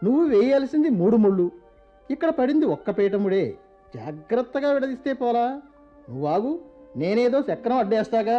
నువ్వు వేయాల్సింది మూడు ముళ్ళు ఇక్కడ పడింది ఒక్క పీఠముడే జాగ్రత్తగా విడదీస్తే పోలా నువ్వు ఆగు నేనేదో చక్రం అడ్డేస్తాగా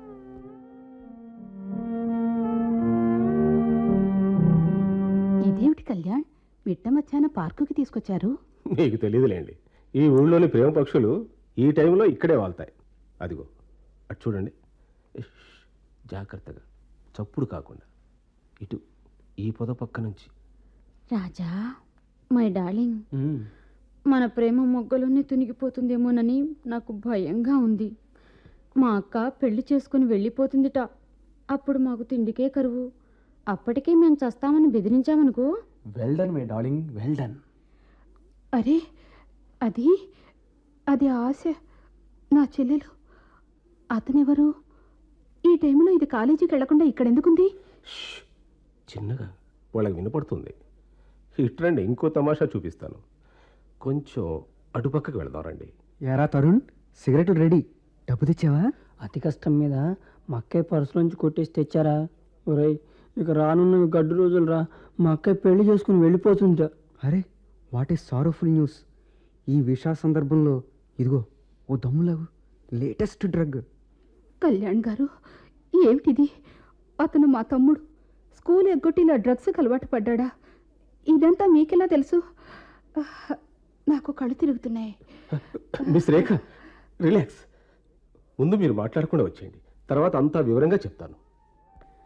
ఇదేమిటి కళ్యాణ్ మిట్ట మధ్యాహ్న పార్కుకి తీసుకొచ్చారు మీకు తెలియదులేండి ఈ ఊళ్ళోని ప్రేమ పక్షులు ఈ టైంలో ఇక్కడే వాళ్తాయి అదిగో అటు చూడండి ఇష్, జాగ్రత్తగా చప్పుడు కాకుండా ఇటు ఈ పొద పక్క నుంచి రాజా మై డార్లింగ్ మన ప్రేమ మొగ్గలోనే తునిగిపోతుందేమోనని నాకు భయంగా ఉంది మా అక్క పెళ్లి చేసుకుని వెళ్ళిపోతుందిట అప్పుడు మాకు తిండికే కరువు అప్పటికే మేము చస్తామని బెదిరించామనుకో well done my darling well done అరే అది అది ఆశ నా చెల్లెలు అతనెవరు ఈ టైంలో ఇది కాలేజీకి వెళ్లకుండా ఇక్కడెందుకుంది ష్, చిన్నగా వాళ్ళకి వినపడుతుంది ఇట్రండి ఇంకో తమాషా చూపిస్తాను కొంచెం అటుపక్కకి వెళదాం రండి ఎరా తరుణ్ సిగరెట్ రెడీ డబ్బు తెచ్చావా అతి కష్టం మీద మా అక్కయ్య పర్సులోంచి కొట్టేసి తెచ్చారా ఒరేయ్ ఇక రానున్న గడ్డు రోజులు రా మా అక్కయ్య పెళ్లి చేసుకుని వెళ్ళిపోతుందా అరే వాట్ ఈస్ సారోఫుల్ న్యూస్ ఈ విషా సందర్భంలో ఇదిగో ఓ దమ్ములాగు లేటెస్ట్ డ్రగ్ కళ్యాణ్ గారు ఏమిటిది అతను మా తమ్ముడు స్కూల్ ఎగ్గొట్టి ఇలా డ్రగ్స్కి అలవాటు పడ్డాడా ఇదంతా మీకెలా తెలుసు ఆహ్, నాకు కళ్ళు తిరుగుతున్నాయి మిస్ రేఖ రిలాక్స్ ముందు మీరు మాట్లాడకుండా వచ్చేయండి తర్వాత అంతా వివరంగా చెప్తాను